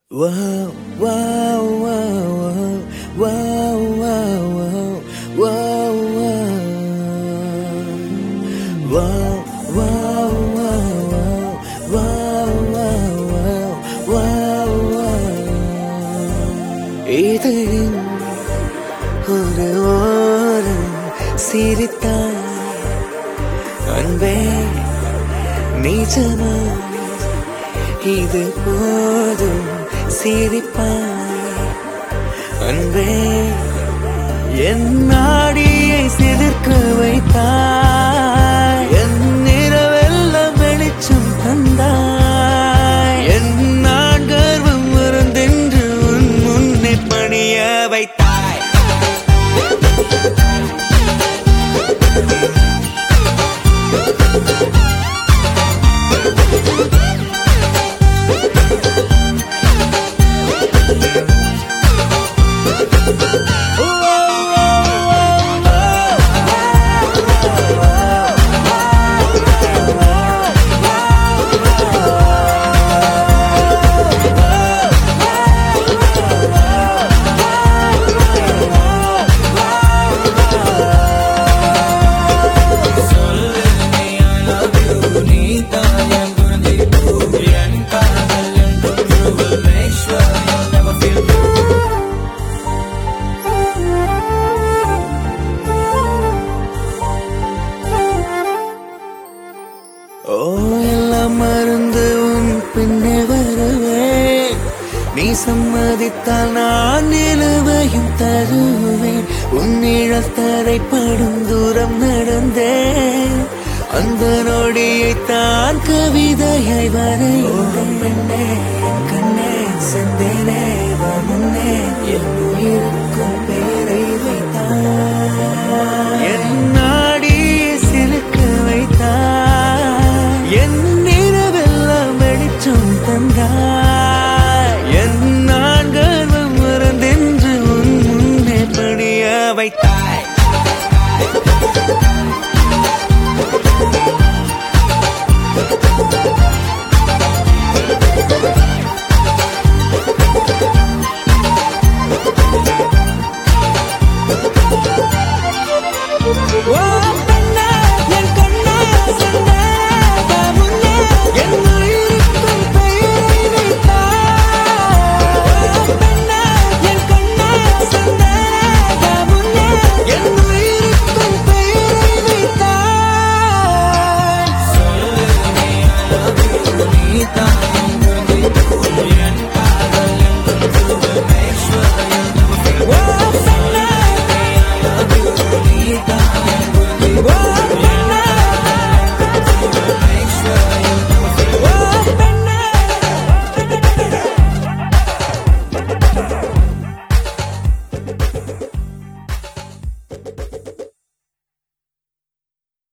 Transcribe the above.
Wow, wow, wow, wow, wow, wow, wow, wow. Wow, wow, wow, wow, wow, wow, wow, wow. இது ஒரு ஓரம் சிரித்தாய் அன்பே நிஜமா இது போதும் சிரிப்பாய் அன்பே என் நாடியை சிலிர்க்க வைத்தாய் என் நிறவெல்லாம் வெளிச்சம் தந்தாய் என் நான் கர்வம் மறந்தென்று உன் முன்னே பணிய வைத்தாய் ஓ எல்லாம் மறந்து உன் பின்னே வருவேன் நீ சம்மதித்தால் நான் நிலுவையும் தருவேன் உன் நிழல் தரைப்படும் தூரம் நடந்தேன் அந்த நொடியை தான் கவிதையாய் வரையும் பெண்ணே என் கண்ணே செந்தேனே வா முன்னே என் உயிருக்கும் பேரை வைத்தான் என் நாடியை சிலுக்க வைத்தாய் என் நிறவெல்லாம் வெளிச்சம் தந்தாய் என் நான் கர்வம் மறந்தென்று உன் முன்னே பணிய வைத்தாய்